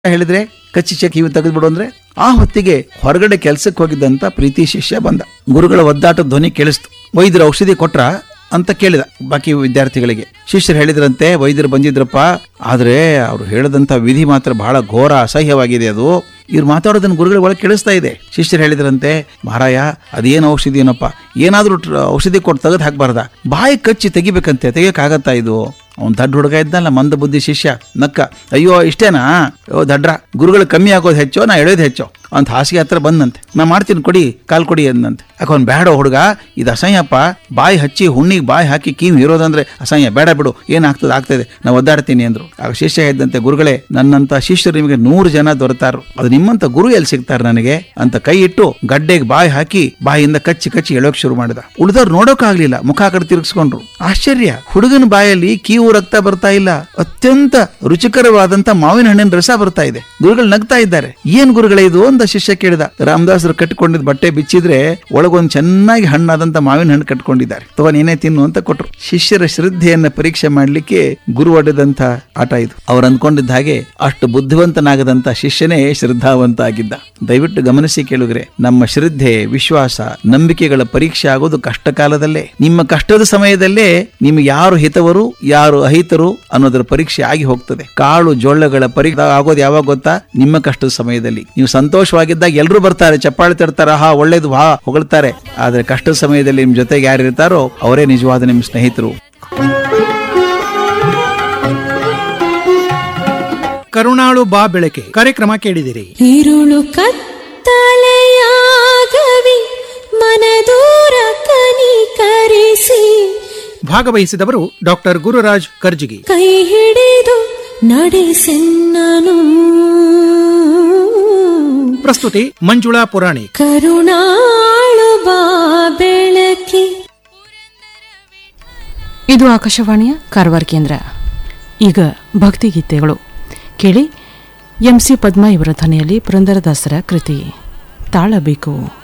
ಹೇಳಿದ್ರೆ ಕಚ್ಚಿ ಚೆಕ್ ಇವು ತೆಗೆದ್ಬಿಡು ಅಂದ್ರೆ ಆ ಹೊತ್ತಿಗೆ ಹೊರಗಡೆ ಕೆಲ್ಸಕ್ಕೆ ಹೋಗಿದ್ದಂತ ಪ್ರೀತಿ ಶಿಷ್ಯ ಬಂದ ಗುರುಗಳ ಒದ್ದಾಟದ ಧ್ವನಿ ಕೇಳಿಸ್ತು ವೈದ್ಯರು ಔಷಧಿ ಕೊಟ್ರ ಅಂತ ಕೇಳಿದ ಬಾಕಿ ವಿದ್ಯಾರ್ಥಿಗಳಿಗೆ ಶಿಷ್ಯರು ಹೇಳಿದ್ರಂತೆ ವೈದ್ಯರು ಬಂದಿದ್ರಪ್ಪ ಆದ್ರೆ ಅವ್ರು ಹೇಳದಂತ ವಿಧಿ ಮಾತ್ರ ಬಹಳ ಘೋರ ಅಸಹ್ಯವಾಗಿದೆ ಅದು ಇವ್ರು ಮಾತಾಡೋದನ್ನ ಗುರುಗಳ ಒಳಗೆ ಕೇಳಿಸ್ತಾ ಇದೆ ಶಿಷ್ಯರು ಹೇಳಿದ್ರಂತೆ ಮಹಾರಾಯ ಅದೇನು ಔಷಧಿ ಏನಪ್ಪ ಏನಾದ್ರೂ ಟ್ರ- ಔಷಧಿ ಕೊಟ್ಟು ತೆಗೆದು ಹಾಕ್ಬಾರ್ದ ಬಾಯಿ ಕಚ್ಚಿ ತೆಗಿಬೇಕಂತೆ ತೆಗಿಯಕ್ಕಾಗತ್ತಾ ಇದು ಅವ್ನ್ ದಡ್ಡ ಹುಡುಗ ಇದ್ದಲ್ಲ ಮಂದ ಬುದ್ಧಿ ಶಿಷ್ಯ ನಕ್ಕ ಅಯ್ಯೋ ಇಷ್ಟೇನಾ ಓ ದಡ್ರ ಗುರುಗಳು ಕಮ್ಮಿ ಆಗೋದು ಹೆಚ್ಚೋ ನಾ ಎಳೆಯೋದು ಹೆಚ್ಚೋ ಅಂತ ಹಾಸಿಗೆ ಹತ್ರ ಬಂದಂತೆ ನಾ ಮಾಡ್ತೀನಿ ಕೊಡಿ ಕಾಲ್ ಕೊಡಿ ಅಂದಂತೆ ಯಾಕೆ ಅವ್ನು ಬೇಡ ಹುಡುಗ ಇದು ಅಸಹ್ಯಪ್ಪ ಬಾಯಿ ಹಚ್ಚಿ ಹುಣ್ಣಿಗೆ ಬಾಯಿ ಹಾಕಿ ಕೀವು ಇರೋದಂದ್ರೆ ಅಸಹ್ಯ ಬೇಡ ಬಿಡು ಏನಾಗ್ತದೆ ಆಗ್ತದೆ ನಾ ಒದ್ದಾಡ್ತೀನಿ ಅಂದ್ರು ಆಗ ಶಿಷ್ಯ ಇದ್ದಂತೆ ಗುರುಗಳೇ ನನ್ನಂತ ಶಿಷ್ಯರು ನಿಮಗೆ ನೂರು ಜನ ದೊರೆತಾರು ಅದು ನಿಮ್ಮಂತ ಗುರು ಎಲ್ಲಿ ಸಿಗ್ತಾರೆ ನನಗೆ ಅಂತ ಕೈ ಇಟ್ಟು ಗಡ್ಡೆಗೆ ಬಾಯಿ ಹಾಕಿ ಬಾಯಿಯಿಂದ ಕಚ್ಚಿ ಕಚ್ಚಿ ಎಳೋಕ್ ಶುರು ಮಾಡಿದ ಉಳಿದವ್ರು ನೋಡೋಕ್ಕಾಗ್ಲಿಲ್ಲ ಮುಖ ಆ ಕಡೆ ತಿರುಗಿಸ್ಕೊಂಡ್ರು ಆಶ್ಚರ್ಯ ಹುಡುಗನ ಬಾಯಲ್ಲಿ ಕೀವು ರಕ್ತ ಬರ್ತಾ ಇಲ್ಲ ಅತ್ಯಂತ ರುಚಿಕರವಾದಂತ ಮಾವಿನ ಹಣ್ಣಿನ ರಸ ಬರ್ತಾ ಇದೆ ಗುರುಗಳು ನಗ್ತಾ ಇದ್ದಾರೆ ಏನ್ ಗುರುಗಳೇ ಇದು ಅಂತ ಶಿಷ್ಯ ಕೇಳಿದ ರಾಮದಾಸರು ಕಟ್ಟಿಕೊಂಡಿದ್ದ ಬಟ್ಟೆ ಬಿಚ್ಚಿದ್ರೆ ಒಳಗೊಂದು ಚೆನ್ನಾಗಿ ಹಣ್ಣಾದಂತ ಮಾವಿನ ಹಣ್ಣು ಕಟ್ಕೊಂಡಿದ್ದಾರೆ ಅಥವಾ ನೀನೇ ತಿನ್ನು ಅಂತ ಕೊಟ್ರು ಶಿಷ್ಯರ ಶ್ರದ್ಧೆಯನ್ನ ಪರೀಕ್ಷೆ ಮಾಡ್ಲಿಕ್ಕೆ ಗುರು ಒಡೆದಂತ ಆಟ ಇದು ಅವ್ರು ಅಂದ್ಕೊಂಡಿದ್ದ ಹಾಗೆ ಅಷ್ಟು ಬುದ್ಧಿವಂತನಾಗದಂತ ಶಿಷ್ಯನೇ ಶ್ರದ್ಧಾವಂತ ಆಗಿದ್ದ ದಯವಿಟ್ಟು ಗಮನಿಸಿ ಕೇಳುಗ್ರೆ ನಮ್ಮ ಶ್ರದ್ಧೆ ವಿಶ್ವಾಸ ನಂಬಿಕೆಗಳ ಪರೀಕ್ಷೆ ಆಗೋದು ಕಷ್ಟ ಕಾಲದಲ್ಲೇ ನಿಮ್ಮ ಕಷ್ಟದ ಸಮಯದಲ್ಲೇ ನಿಮ್ಗೆ ಯಾರು ಹಿತವರು ಯಾರು ಅಹಿತರು ಅನ್ನೋದರ ಪರೀಕ್ಷೆ ಆಗಿ ಹೋಗ್ತದೆ ಕಾಳು ಜೋಳಗಳ ಪರೀಕ್ಷೆ ಆಗೋದು ಯಾವಾಗ ಗೊತ್ತಾ ನಿಮ್ಮ ಕಷ್ಟದ ಸಮಯದಲ್ಲಿ ನೀವು ಸಂತೋಷವಾಗಿದ್ದಾಗ ಎಲ್ಲರೂ ಬರ್ತಾರೆ ಚಪ್ಪಾಳೆ ತಡ್ತಾರೆ ಹಾ ಒಳ್ಳೇದು ಹಾ ಹೊಗಳ್ತಾರೆ ಆದ್ರೆ ಕಷ್ಟದ ಸಮಯದಲ್ಲಿ ನಿಮ್ ಜೊತೆಗೆ ಯಾರು ಇರ್ತಾರೋ ಅವರೇ ನಿಜವಾದ ನಿಮ್ಮ ಸ್ನೇಹಿತರು ಕರುಣಾಳು ಬಾ ಬೆಳಕೆ ಕಾರ್ಯಕ್ರಮ ಕೇಳಿದಿರಿ ഇരുളു ಕತ್ತಲೆಯಾಗವಿ ಮನದೂರ ಕನಿಕರಿಸಿ ಭಾಗವಹಿಸಿದವರು ಡಾಕ್ಟರ್ ಗುರುರಾಜ್ ಕರ್ಜಿಗಿ ಕೈ ಹಿಡಿದು ನಡೆಸೆನ್ನನು ಪ್ರಸ್ತುತಿ ಮಂಜುಳಾ ಪುರಾಣಿ ಕರುಣಾಳು ಬಾ ಬೆಳಕಿ ಇದು ಆಕಾಶವಾಣಿಯ ಕಾರವಾರ ಕೇಂದ್ರ ಈಗ ಭಕ್ತಿಗೀತೆಗಳು ಕೇಳಿ ಎಂ ಸಿ ಪದ್ಮ ಇವರ ಧ್ವನಿಯಲ್ಲಿ ಪುರಂದರದಾಸರ ಕೃತಿ ತಾಳಬೇಕು